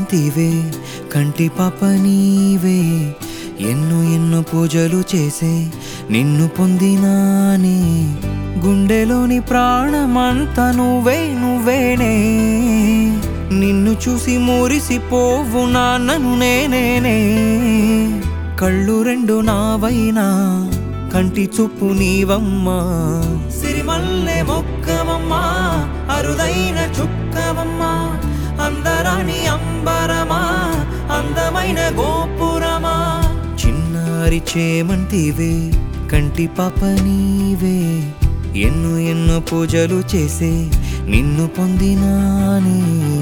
చేమంతివే కంటి పాప నీవే ఎన్నో ఎన్నో పూజలు చేసే నిన్ను పొందినానే గుండెలోని ప్రాణమంతా నువ్వే నువ్వేనే నిన్ను చూసి మురిసిపోవు నాన్నను నేనేనే కళ్ళు రెండు నావైనా కంటి చూపు నీవమ్మా సిరిమల్లె మొక్కవమ్మా అరుదైన చుక్కవమ్మా అందరాని అంబరమా అందమైన గోపురమా చిన్నారి చేమంతివే కంటి పాప నీవే ఎన్నో ఎన్నో పూజలు చేసే నిన్ను పొందినానే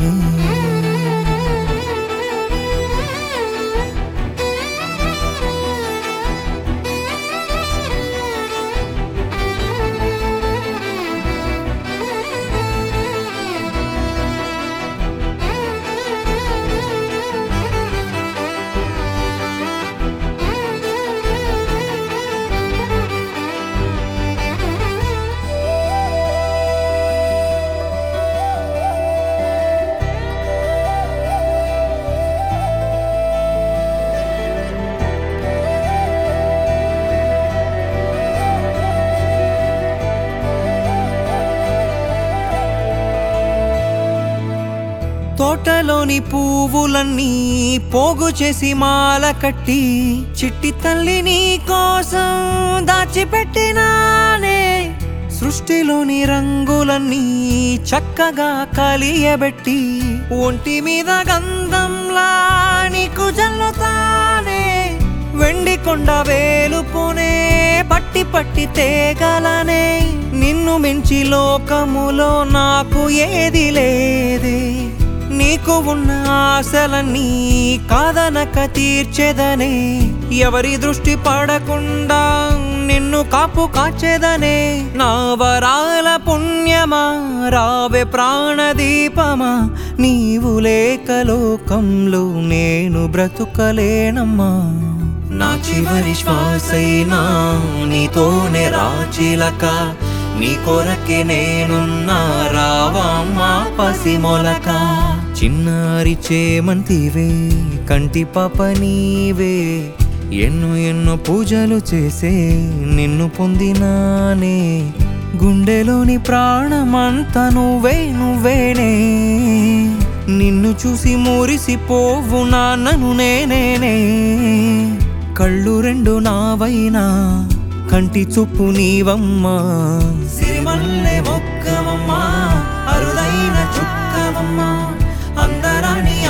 తోటలోని పువ్వులన్నీ పోగు చేసి మాల కట్టి చిట్టి తల్లి నీ కోసం దాచిపెట్టినానే సృష్టిలోని రంగులన్నీ చక్కగా కలియబెట్టి ఒంటి మీద గంధంలా నీకు జల్లుతానే వెండి కొండ వేలుపునే పట్టి పట్టి తేగలనే నిన్ను మించి లోకములో నాకు ఏది లేదే నీకు ఉన్న ఆశలన్నీ కాదనక తీర్చేదనే ఎవరి దృష్టి పడకుండా నిన్ను కాపు కాచేదనే నా వరాల పుణ్యమా రావే ప్రాణదీపమా నీవు లేక లోకంలో నేను బ్రతుకలేనమ్మా నా చివరి శ్వాసైనా నీతోనే రాచిలక నీ కొరకే నేనున్నా రావమ్మా పసిమొలక చిన్నారి చేమంతివే కంటి పాప నీవే ఎన్నో ఎన్నో పూజలు చేసే నిన్ను పొందినానే గుండెలోని ప్రాణమంతా నువ్వే నువ్వేనే నిన్ను చూసి మురిసిపోవు నాన్నను నేనేనే కళ్ళు రెండు నావైనా కంటి చూపు నీవమ్మా సిరిమల్లె మొక్కవమ్మా అరుదైన చుక్కవమ్మా అందరాని